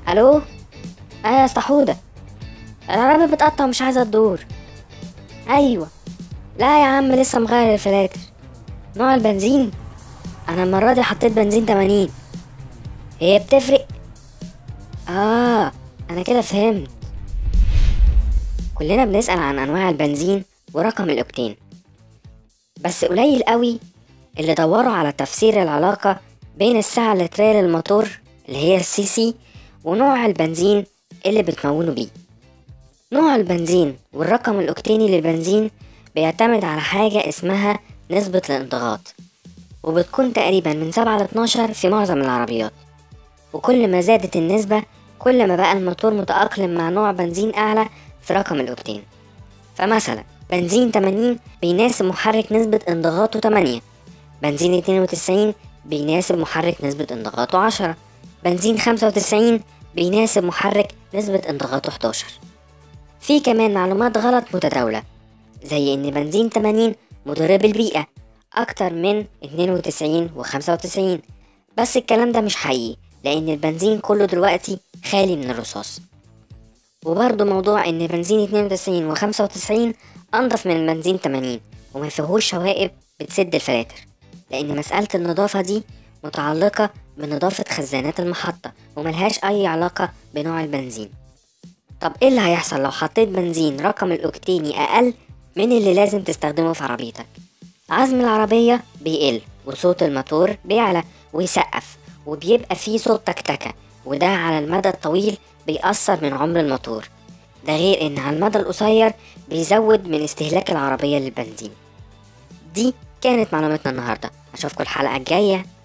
الو ايه يا اسطى حوده العربية بتقطع ومش عايزة تدور ايوه لا يا عم لسه مغير الفلاتر نوع البنزين انا المرة دي حطيت بنزين 80 هي بتفرق اه انا كده فهمت كلنا بنسأل عن انواع البنزين ورقم الاوكتين بس قليل قوي اللي دوروا على تفسير العلاقة بين السعة اللترية للموتور اللي هي السي سي ونوع البنزين اللي بتمونه بيه نوع البنزين والرقم الأوكتيني للبنزين بيعتمد على حاجة اسمها نسبة الانضغاط وبتكون تقريبا من سبعة لاتناشر في معظم العربيات وكل ما زادت النسبة كل ما بقى الموتور متأقلم مع نوع بنزين أعلى في رقم الأوكتين فمثلا بنزين 80 بيناسب محرك نسبة انضغاطه 8 بنزين 92 بيناسب محرك نسبة انضغاطه 10 بنزين 95 بيناسب محرك نسبة انضغاطه 11 في كمان معلومات غلط متداولة زي إن بنزين 80 مضر بالبيئة أكتر من 92 و 95 بس الكلام ده مش حقيقي لأن البنزين كله دلوقتي خالي من الرصاص وبرضه موضوع إن بنزين 92 و 95 أنضف من البنزين 80 وما فيهوش شوائب بتسد الفلاتر لأن مسألة النظافة دي متعلقة بنظافة خزانات المحطة وملهاش أي علاقة بنوع البنزين طب ايه اللي هيحصل لو حطيت بنزين رقم الاوكتيني اقل من اللي لازم تستخدمه في عربيتك عزم العربية بيقل وصوت الموتور بيعلى ويسقف وبيبقى فيه صوت تكتكة وده على المدى الطويل بيأثر من عمر الموتور ده غير ان على المدى القصير بيزود من استهلاك العربية للبنزين دي كانت معلوماتنا النهاردة اشوفكم الحلقة الجاية